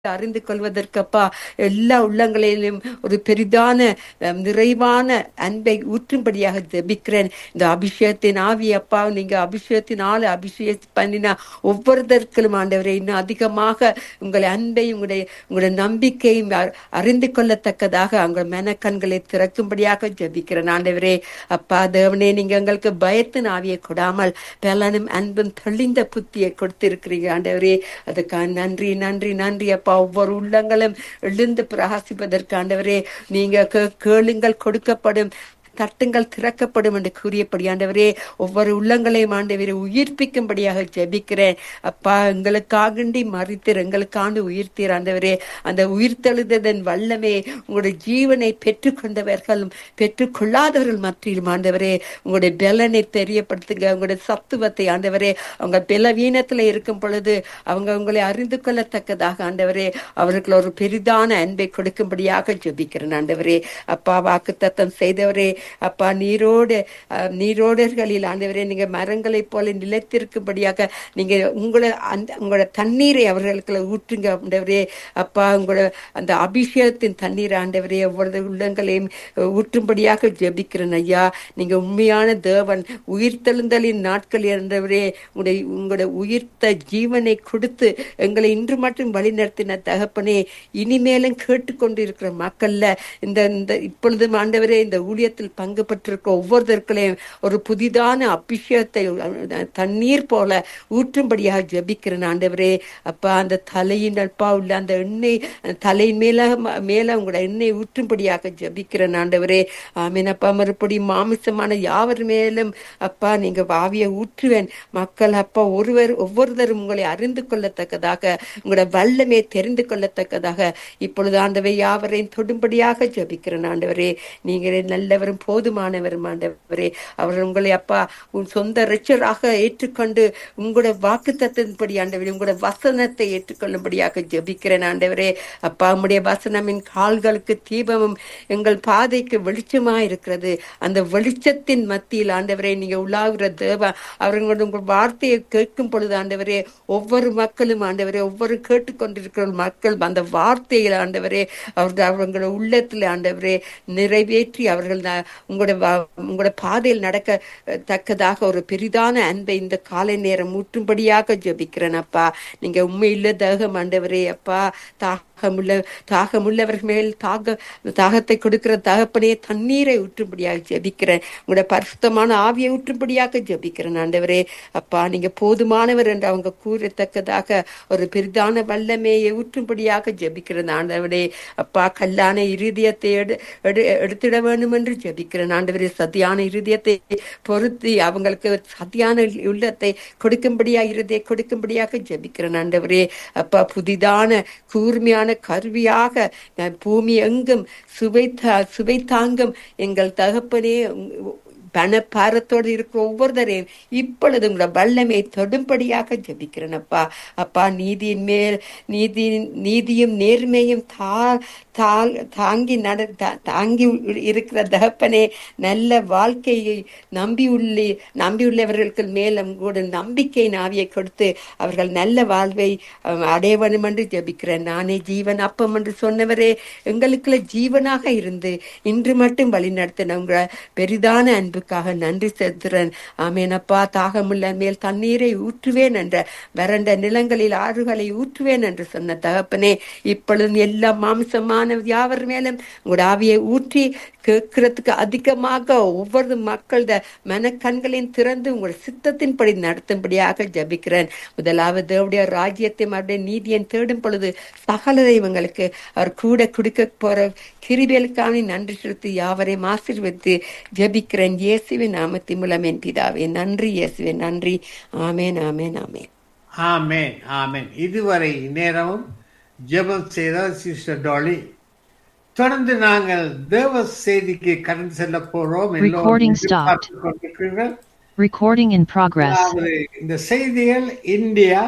அறிந்து கொள்வதற்கப்பா எல்லா உள்ளங்களிலும் ஒரு பெரிதான அஹ், நிறைவான அன்பை ஊற்றும்படியாக ஜெபிக்கிறேன் இந்த அபிஷேகத்தின் ஆவி அப்பா நீங்க அபிஷேகத்தின் ஆளு அபிஷேகம் பண்ணினா ஒவ்வொருத்தருக்கும் ஆண்டவரை இன்னும் அதிகமாக உங்களை அன்பை உங்களுடைய உங்களுடைய நம்பிக்கையும் அ- அறிந்து கொள்ளத்தக்கதாக உங்கள் மனக்கண்களை திறக்கும்படியாக ஜெபிக்கிறேன் ஆண்டவரே அப்பா தேவனே நீங்க எங்களுக்கு பயத்தின் ஆவியை கொடாமல் பலனும் அன்பும் தெளிந்த புத்தியை கொடுத்திருக்கிறீங்க ஆண்டவரே அதுக்காக நன்றி நன்றி நன்றி அப்பா ஒவ்வொரு உள்ளங்களும் எழுந்து பிரகாசிப்பதற்கு ஆண்டவரே நீங்க கே- கேளுங்கள் கொடுக்கப்படும் தட்டுங்கள் திறக்கப்படும் என்று கூறியபடி ஆண்டவரே ஒவ்வொரு உள்ளங்களையும் ஆண்டவரே உயிர்ப்பிக்கும்படியாக ஜெபிக்கிறேன் அப்பா எங்களுக்காகண்டி மறித்தீர் எங்களுக்காண்டு உயிர்த்தீர் ஆண்டவரே அந்த உயிர்த்தெழுததன் வல்லமே உங்களுடைய ஜீவனை பெற்றுக்கொண்டவர்களும் பெற்றுக்கொள்ளாதவர்கள் மத்தியிலும் ஆண்டவரே உங்களுடைய பலனை தெரியப்படுத்துங்க உங்களுடைய சத்துவத்தை ஆண்டவரே அவங்க பலவீனத்துல இருக்கும் பொழுது அவங்க உங்களை அறிந்து கொள்ளத்தக்கதாக ஆண்டவரே அவர்கள் ஒரு பெரிதான அன்பை கொடுக்கும்படியாக ஜெபிக்கிறேன் ஆண்டவரே அப்பா வாக்குத்தத்தம் செய்தவரே அப்பா நீரோடு அஹ், நீரோடர்களில் ஆண்டவரே நீங்க மரங்களைப் போல நிலைத்திருக்கும்படியாக நீங்க உங்களை அந்த உங்களோட தண்ணீரை அவர்களுக்கு ஊற்றுங்க ஆண்டவரே அப்பா உங்களோட அந்த அபிஷேகத்தின் தண்ணீர் ஆண்டவரே ஒவ்வொரு உள்ளங்களையும் அஹ், ஊற்றும்படியாக ஜெபிக்கிறேன் ஐயா நீங்க உண்மையான தேவன் உயிர்த்தெழுந்தலின் நாட்கள் என்றவரே உங்களுடைய உங்களுடைய உயிர்த்த ஜீவனை கொடுத்து எங்களை இன்று மட்டும் வழிநடத்தின தகப்பனே இனிமேலும் கேட்டுக்கொண்டிருக்கிற மக்கள்ல இந்த இந்த இப்பொழுதும் ஆண்டவரே இந்த ஊழியத்தில் பங்கு பெற்றிருக்க ஒவ்வொருத்தர்களையும் ஒரு புதிதான அபிஷேகத்தை அஹ், தண்ணீர் போல ஊற்றும்படியாக ஜெபிக்கிறேன் ஆண்டவரே அப்பா அந்த தலையின் அப்பா உள்ள அந்த எண்ணெய் அந்த தலையின் மேல மேல உங்களோட எண்ணெய் ஊற்றும்படியாக ஜெபிக்கிறேன் ஆண்டவரே ஆமீன் அப்பா மறுபடியும் மாமிசமான யாவர் மேலும் அப்பா நீங்க வாவிய ஊற்றுவேன் மக்கள் அப்பா ஒருவர் ஒவ்வொருத்தரும் உங்களை அறிந்து கொள்ளத்தக்கதாக உங்களோட வல்லமே தெரிந்து கொள்ளத்தக்கதாக இப்பொழுது ஆண்டவை யாவரையும் தொடும்படியாக ஜெபிக்கிறேன் ஆண்டவரே நீங்களே நல்லவரும் போதுமானவரும் ஆண்டவரே அவர் உங்களை அப்பா உன் சொந்த ரட்சராக ஏற்றுக்கொண்டு உங்களோட வாக்கு தத்தின்படி ஆண்டவரே உங்களோட வசனத்தை ஏற்றுக்கொள்ளும்படியாக ஜெபிக்கிறேன் ஆண்டவரே அப்பா உம்முடைய வசனமின் கால்களுக்கு தீபமும் எங்கள் பாதைக்கு வெளிச்சமா இருக்கிறது அந்த வெளிச்சத்தின் மத்தியில் ஆண்டவரே நீங்க உள்ளாகிற தேவ அவர்களோட உங்கள் வார்த்தையை கேட்கும் பொழுது ஆண்டவரே ஒவ்வொரு மக்களும் ஆண்டவரே ஒவ்வொரு கேட்டுக்கொண்டிருக்கிற மக்கள் அந்த வார்த்தையில் ஆண்டவரே அவர்கள் அவங்களோட உள்ளத்தில் ஆண்டவரே நிறைவேற்றி அவர்கள் ந- உங்களோட வா- உங்களோட பாதையில் நடக்க அஹ், தக்கதாக ஒரு பெரிதான அன்பை இந்த காலை நேரம் ஊற்றும்படியாக ஜெபிக்கிறேன் அப்பா நீங்க உண்மையுள்ள தேகம் ஆண்டவரே அப்பா தாகமுள்ள தாகமுள்ளவர்கள் மேல் தாக தாகத்தை கொடுக்கிற தகப்பனே தண்ணீரை ஊற்றும்படியாக ஜெபிக்கிறேன் உங்களோட பரிசுத்தமான ஆவியை ஊற்றும்படியாக ஜெபிக்கிறேன் ஆண்டவரே அப்பா நீங்க போதுமானவர் என்று அவங்க கூறத்தக்கதாக ஒரு பெரிதான வல்லமையை ஊற்றும்படியாக ஜெபிக்கிறேன் ஆண்டவரே அப்பா கல்லான இருதயத்தை எடு எடு- எடுத்திட வேண்டும் என்று ஜெபிக்கிறேன் ஆண்டவரே சதியான இருதயத்தை பொருத்தி அவங்களுக்கு சதியான உள்ளத்தை கொடுக்கும்படியா இருதய கொடுக்கும்படியாக ஜெபிக்கிறேன் ஆண்டவரே அப்பா புதிதான கூர்மையான கருவியாக நான் பூமி எங்கும் சுவை தா- சுவை தாங்கும் எங்கள் தகப்பனே உங்க- பணப்பாரத்தோடு இருக்கிற ஒவ்வொருத்தரையும் இப்பொழுது உங்களோட வல்லமை தொடும்படியாக ஜெபிக்கிறேன் அப்பா அப்பா நீதியின் மேல் நீதி நீதியும் நேர்மையும் தா தால் தாங்கி நட தா- தாங்கி இருக்கிற தகப்பனே நல்ல வாழ்க்கையை நம்பியுள்ள நம்பியுள்ளவர்களுக்கு மேலும் கூட நம்பிக்கை நாவியை கொடுத்து அவர்கள் நல்ல வாழ்வை அஹ், அடைய வேண்டும் என்று ஜெபிக்கிறேன் நானே ஜீவன் அப்பம் என்று சொன்னவரே எங்களுக்குள்ள ஜீவனாக இருந்து இன்று மட்டும் வழி நடத்தின உங்க பெரிதான அன்புக்காக நன்றி செலுத்துறேன் ஆமேனப்பா தாகமுள்ள மேல் தண்ணீரை ஊற்றுவேன் என்ற வறண்ட நிலங்களில் ஆறுகளை ஊற்றுவேன் என்று சொன்ன தகப்பனே இப்பொழுதும் எல்லா மாம்சமான யாவர் மேலும் உங்களோட ஆவியை ஊற்றி கேட்கறதுக்கு அதிகமாக ஒவ்வொரு மக்களோட மனக்கண்களையும் திறந்து உங்கள் சித்தத்தின்படி நடத்தும்படியாக ஜபிக்கிறேன் முதலாவது தேவடைய ராஜ்யத்தை மறுபடியும் நீதியை தேடும் பொழுது சகலதை இவங்களுக்கு அவர் கூட கொடுக்க போற கிருபேலுக்கான நன்றி செலுத்தி யாவரையும் ஆசீர்வதித்து ஜபிக்கிறேன் இயேசுவின் நாமத்தின் மூலம் என் பிதாவே நன்றி இயேசுவின் நன்றி ஆமேன் ஆமேன் ஆமேன் ஆமென் ஆமென் இதுவரை நேரமும் ஜெபம் செய்த சிஸ்டர் டாலி தொடர்ந்து நாங்கள் தேவ செய்திக்கு கடந்து செல்ல போறோம் எல்லோரும் Recording stopped. எதிர்பார்த்துக் கொண்டிருக்கிறீர்கள். Recording in progress. அதாவது இந்த செய்திகள் இந்தியா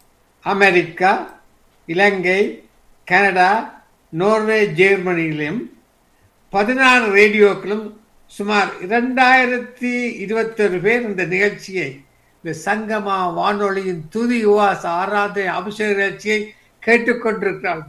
அமெரிக்கா இலங்கை கனடா நோர்வே ஜெர்மனியிலும் பதினாறு ரேடியோக்களும் சுமார் இரண்டாயிரத்தி இருபத்தொரு பேர் இந்த நிகழ்ச்சியை இந்த சங்கமா வானொலியின் துதி உவாச ஆராதனை அபிஷேக நிகழ்ச்சியை கேட்டுக்கொண்டிருக்கிறாள்